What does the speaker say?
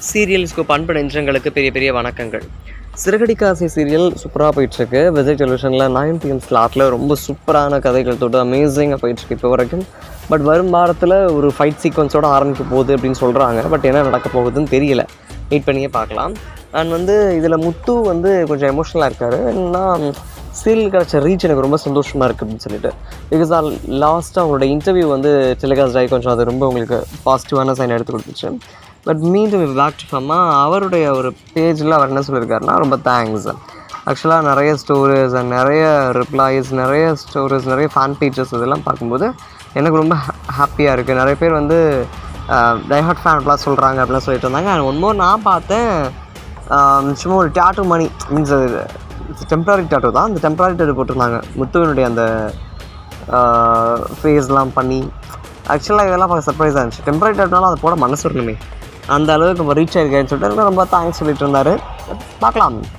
serial scope அன்பு நெஞ்சங்களுக்கு பெரிய பெரிய வணக்கங்கள் சிறகடிக்காசை சீரியல் சூப்பராக போயிட்டுருக்கு விஜய் டெலிவிஷனில் நைன் பிஎம் ஸ்லாட்டில் ரொம்ப சூப்பரான கதைகள் தொட்டு அமேசிங்காக போயிட்டுருக்கு இப்போ வரைக்கும் பட் வரும் வாரத்தில் ஒரு ஃபைட் சீக்வன்ஸோட ஆரம்பிக்க போகுது அப்படின்னு சொல்கிறாங்க பட் என்ன நடக்க போகுதுன்னு தெரியல வெயிட் பண்ணியே பார்க்கலாம் அண்ட் வந்து இதில் முத்து வந்து கொஞ்சம் எமோஷ்னலாக இருக்கார் என்னன்னா சீரியல் கிடச்ச ரீச் எனக்கு ரொம்ப சந்தோஷமாக இருக்குது அப்படின்னு சொல்லிட்டு பிகாஸ் ஆல் லாஸ்ட்டாக அவங்களோட இன்டர்வியூ வந்து டெலிகாஸ்ட் ஆகி கொஞ்சம் அது ரொம்ப உங்களுக்கு பாசிட்டிவான சைன் எடுத்து கொடுத்துச்சு பட் மீண்டும் பேக் டு ஃபம்மா அவருடைய ஒரு பேஜில் அவர் என்ன சொல்லியிருக்காருன்னா ரொம்ப தேங்க்ஸ் ஆக்சுவலாக நிறைய ஸ்டோரிஸ் அண்ட் நிறைய ரிப்ளைஸ் நிறைய ஸ்டோரிஸ் நிறைய ஃபேன் பேஜஸ் இதெல்லாம் பார்க்கும்போது எனக்கு ரொம்ப ஹாப்பியாக இருக்குது நிறைய பேர் வந்து டைஹார்ட் ஃபேன் அப்படிலாம் சொல்கிறாங்க அப்படிலாம் சொல்லிட்டு இருந்தாங்க அண்ட் ஒன் மோர் நான் பார்த்தேன் ஆஹ் சும்மா ஒரு டேட்டு மணி மீன்ஸ் அது டெம்பரரி டேட்டு தான் அந்த டெம்பரரி டேட்டு போட்டிருந்தாங்க முத்துவினுடைய அந்த ஃபேஸ்லாம் பண்ணி ஆக்சுவலாக இதெல்லாம் பார்க்க சர்ப்ரைஸாக இருந்துச்சு டெம்பரரி டேட்னாலும் அதை போட மனசு வரணுமே அந்த அளவுக்கு நம்ம ரீச் ஆயிருக்கேன்னு சொல்லிட்டு எனக்கு ரொம்ப தேங்க்ஸ் சொல்லிட்டு இருந்தார் பார்க்கலாம்